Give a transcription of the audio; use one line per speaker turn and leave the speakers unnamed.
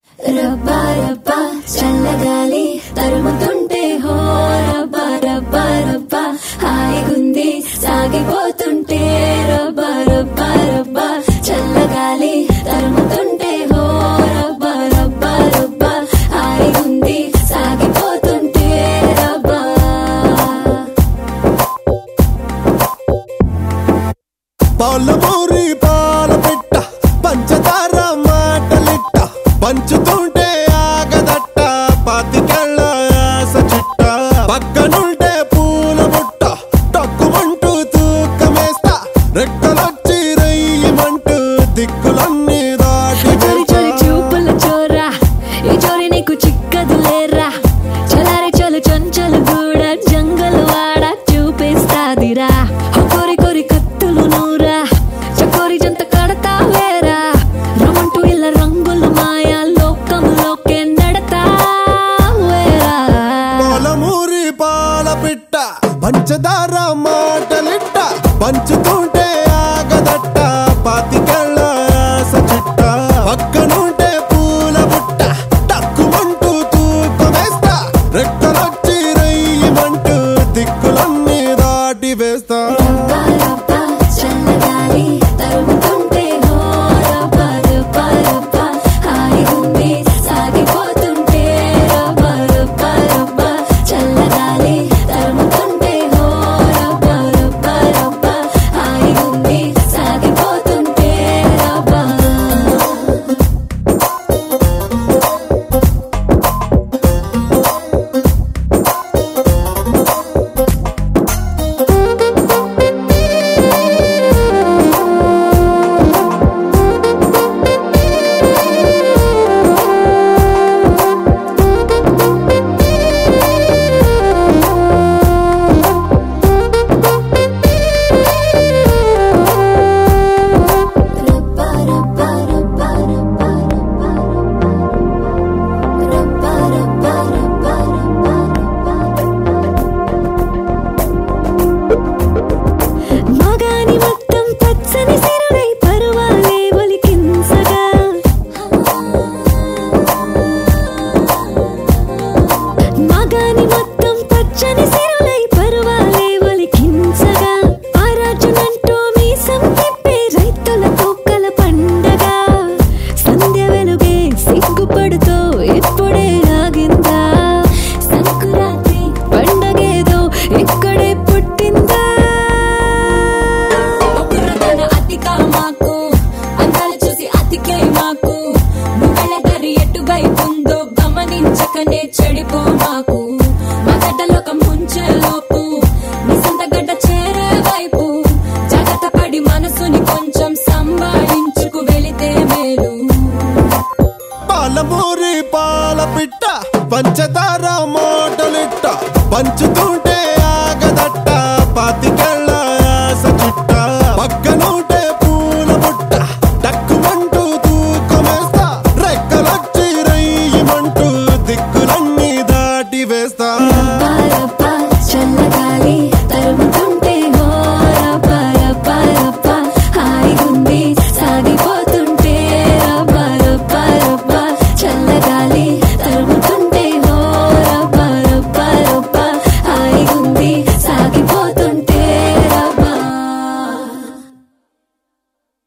రబ్బా రబ్బా చల్లగాలి తరుముతుంటే హో రబ్బా రబ్బా రబ్బా హాయిగుంది సాగిపోతుంటే రబ్బా రబ్బా రబ్బా చల్లగాలి తరుముతుంటే హో రబ్బా రబ్బా రబ్బా హాయిగుంది సాగిపోతుంటే రబ్బా
పాలమూరి పాల పెట్ట పంచదార మాటలిట్ట పంచుతుంటే ఆగదట్ట పాతికెళ్ళ ఆశ చిట్ట పక్కనుంటే పూల బుట్ట టక్కుమంటూ తూకమేస్తా రెక్కలొచ్చి రయ్యమంటూ దిక్కులన్నీ దాటి
చోరి చోరి చూపుల చోరా ఈ చోరి నీకు చిక్కదు లేరా చలారి చలు చంచలు కూడా జంగలు వాడ చూపిస్తాదిరా ఓ కోరి కోరి కత్తులు నూరా చకోరి జంత కడతా వేరా రమంటూ ఇలా రంగుల మాయా లోకంలోకే నడతా వేరా
పాలమూరి పాల పిట్ట పంచదార మాటలిట్ట పంచుతుంటే ఆగదట్ట పాతికెళ్ళ ఆశ చిట్ట పక్కనుంటే పూల బుట్ట టక్కుమంటూ తూకమేస్తా రెక్కలొచ్చి రయ్యమంటూ దిక్కులన్నీ దాటి వేస్తా
రబ్బా రబ్బా చల్లగాలి తరుముతుంటే హో రబ్బా రబ్బా రబ్బా హాయిగుంది సాగిపోతుంటే రబ్బా రబ్బా రబ్బా చల్లగాలి తరుముతుంటే హో రబ్బా రబ్బా రబ్బా హాయిగుంది సాగిపోతుంటే రబ్బా రబ్బా రబ్బా రబ్బా రబ్బా రబ్బా రబ్బా రబ్బా మగాని మొత్తం పచ్చని సిరుడై పరువాలే ఒలికించగా మగాని మొత్తం పచ్చని సిరులై పరువాలే ఒలికించగా ఆరాజునంటూ మీసం తిప్పే రైతుల తోకల పండగ సంధ్య వెలుగే సిగ్గుపడుతూ ఇప్పుడే ఆగిందా సంకురాత్రి పండగేదో ఇక్కడే పుట్టిందా
ఒక్కరుతన అతిక మాకు అందాలు చూసి అతికే మాకు నువ్వెళ్ళ దారి ఎటువైపుందో గమనించకనే చెడిపో మాకు మా గడ్డలోకం ముంచే లోపు నీ సొంత గడ్డ చేరే వైపు జాగ్రత్త పడి మనసుని కొంచెం సంభాళించుకు వెళితే మేలు
పాలమూరి పాల పిట్ట పంచదార మాటలిట్ట పంచుతుంటే